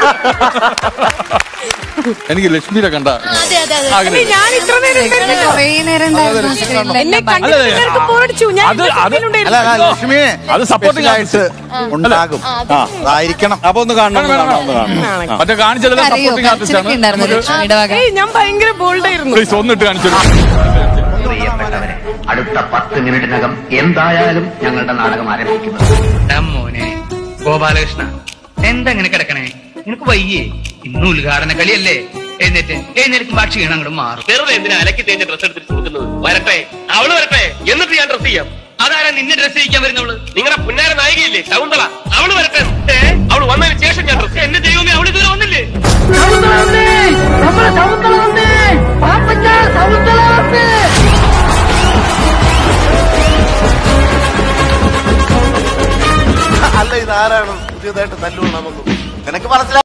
എനിക്ക് ലക്ഷ്മിയുടെ കണ്ട അതെ അതെ അതെ ആഗ്രഹം ഞാൻ ഇത്ര നേരം ഉണ്ടായിരുന്നു. കുറേ നേരം ഉണ്ടായിരുന്നു ആ screen ല്. എന്നെ കണ്ടിട്ട് അല്ല, അല്ല, എല്ലാവർക്കും ബോറടിച്ചു ഞാൻ അത് ഇതിന്റെ അത് പിന്നിലുണ്ടായിരുന്നു. അല്ല അല്ല, ലക്ഷ്മി അത് supporting ആയിട്ട് ഉണ്ടാകും ആ അതായിരിക്കണം അപ്പൊ ഒന്ന് കാണണം ഒന്ന് കാണണം ഒന്ന് കാണണം മറ്റേ കാണിച്ചത് കരയോ സപ്പോർട്ടിംഗ് ആർട്ടിസ്റ്റ് കരച്ചിലൊക്കെ ഉണ്ടായിരുന്നു ആണ് ലക്ഷ്മിയുടെ വക ഏയ് ഞാൻ ഭയങ്കര ബോൾഡായിരുന്നു പ്ലീസ് ഒന്നിട്ട് കാണിച്ചു പ്രിയപ്പെട്ടവരെ അടുത്ത പത്ത് മിനിറ്റിനകം എന്തായാലും ഞങ്ങളുടെ നാടകം ആരംഭിക്കുന്നത് മോനെ ഗോപാലകൃഷ്ണ എന്താ ഇങ്ങനെ കിടക്കണേ നിനക്ക് വയ്യേ ഇന്ന് ഉദ്ഘാടന കളിയല്ലേ എന്നിട്ട് എഴുന്നേൽക്കുമ്പോ ആ ക്ഷീണം അങ്ങോട്ട് മാറും വെറുതെ എന്തിനാ അലക്കി തേഞ്ഞ ഡ്രസ് എടുത്തിട്ട് കൊടുക്കുന്നത് വരട്ടെ അവള് വരട്ടെ എന്നിട്ട് ഞാൻ ഡ്രസ് ചെയ്യാം അതാരാ നിന്നെ ഡ്രസ് ചെയ്യിക്കാൻ വരുന്നവള് നിങ്ങളുടെ പുന്നാര നായികയില്ലേ ശകുന്തള അവള് വരട്ടെ ഏ? അവള് വന്നതിന് ശേഷം ഞാൻ ഡ്രസ് എന്റെ ദൈവമേ അവള് ഇതുവരെ വന്നില്ലേ അല്ല ഇതാരാണ് പുതിയതായിട്ട് തല്ലുകൊള്ളാമെന്ന് നിനക്ക് മനസ്സിലായി